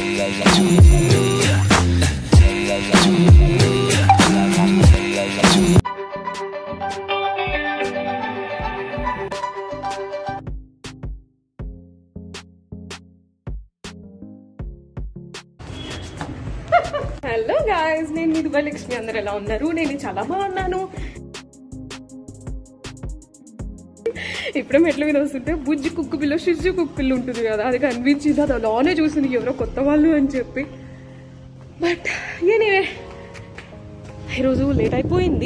hello guys నేను మీ దుబ్బలక్ష్మి అందరు ఎలా ఉన్నారు నేను చాలా బాగున్నాను ఇప్పుడే మెట్ల మీద వస్తుంటే బుజ్జి కుక్కు పిల్ల షిజ్జు కుక్కు పిల్ల ఉంటుంది కదా అది కనిపించింది అది అలానే చూసింది ఎవరో కొత్త వాళ్ళు అని చెప్పి బట్ ఎనీవే ఈరోజు లేట్ అయిపోయింది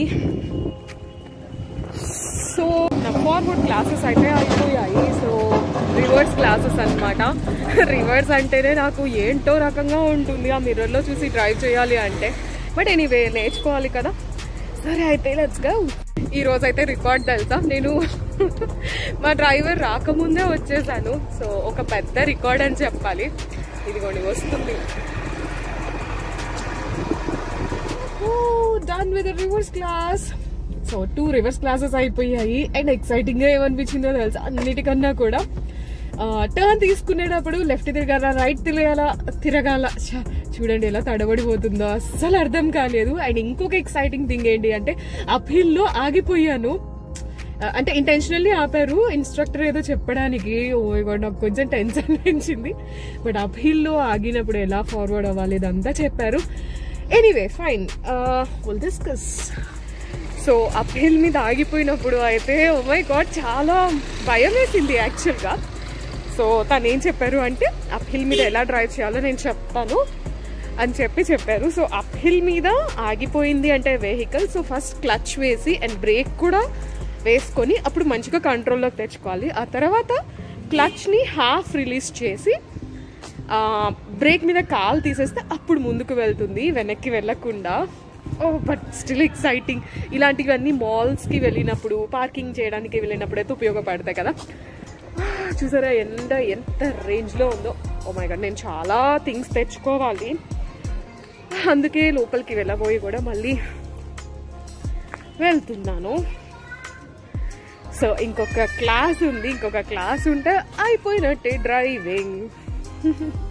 సో నా ఫార్వర్డ్ క్లాసెస్ అయితే అయిపోయాయి సో రివర్స్ క్లాసెస్ అన్నమాట రివర్స్ అంటేనే నాకు ఏంటో రకంగా ఉంటుంది ఆ మిర్రర్లో చూసి డ్రైవ్ చేయాలి అంటే బట్ ఎనీవే నేర్చుకోవాలి కదా సరే అయితే లెట్స్ గో ఈ రోజు అయితే రికార్డ్ తెలుసా నేను మా డ్రైవర్ రాకముందే వచ్చేసాను సో ఒక పెద్ద రికార్డ్ అని చెప్పాలి ఇదిగోండి వస్తుంది done with reverse class so two reverse classes అయిపోయాయి అండ్ ఎక్సైటింగ్ గా ఏమనిపించిందో తెలుసా అన్నిటికన్నా కూడా టర్న్ తీసుకునేటప్పుడు లెఫ్ట్ తిరగాల రైట్ తిరగాల తిరగాల ఛ, చూడండి ఎలా తడబడిపోతుందో అస్సలు అర్థం కాలేదు అండ్ ఇంకొక ఎక్సైటింగ్ థింగ్ ఏంటి అంటే అప్ లో ఆగిపోయాను ఆ, అంటే ఇంటెన్షనల్లీ ఆపారు ఇన్స్ట్రక్టర్ ఏదో చెప్పడానికి ఓ God, నాకు కొంచెం టెన్షన్ అనిపించింది బట్ అప్ లో ఆగినప్పుడు ఎలా ఫార్వర్డ్ అవ్వాలి ఇదంతా చెప్పారు anyway fine will discuss so up hill మీద ఆగిపోయినప్పుడు అయితే ఓ మై గాడ్ చాలా భయం వేసింది యాక్చువల్గా సో తను ఏం చెప్పారు అంటే అప్ హిల్ మీద ఎలా డ్రైవ్ చేయాలో నేను చెప్తాను అని చెప్పి చెప్పారు సో అప్ హిల్ మీద ఆగిపోయింది అంటే వెహికల్ సో ఫస్ట్ క్లచ్ వేసి అండ్ బ్రేక్ కూడా వేసుకొని అప్పుడు మంచిగా కంట్రోల్లోకి తెచ్చుకోవాలి ఆ తర్వాత క్లచ్ని హాఫ్ రిలీజ్ చేసి ఆ, బ్రేక్ మీద కాలు తీసేస్తే అప్పుడు ముందుకు వెళ్తుంది వెనక్కి వెళ్ళకుండా ఓ బట్ స్టిల్ ఎక్సైటింగ్ ఇలాంటివన్నీ మాల్స్కి వెళ్ళినప్పుడు పార్కింగ్ చేయడానికి వెళ్ళినప్పుడు అయితే ఉపయోగపడతాయి కదా చూసారా ఎంత ఎంత రేంజ్లో ఉందో ఓ మై గాడ్ నేను చాలా థింగ్స్ తెచ్చుకోవాలి అందుకే లోపలికి వెళ్ళబోయి కూడా మళ్ళీ వెళ్తున్నాను సో ఇంకొక క్లాస్ ఉంది ఇంకొక క్లాస్ ఉంటే అయిపోయినట్టే డ్రైవింగ్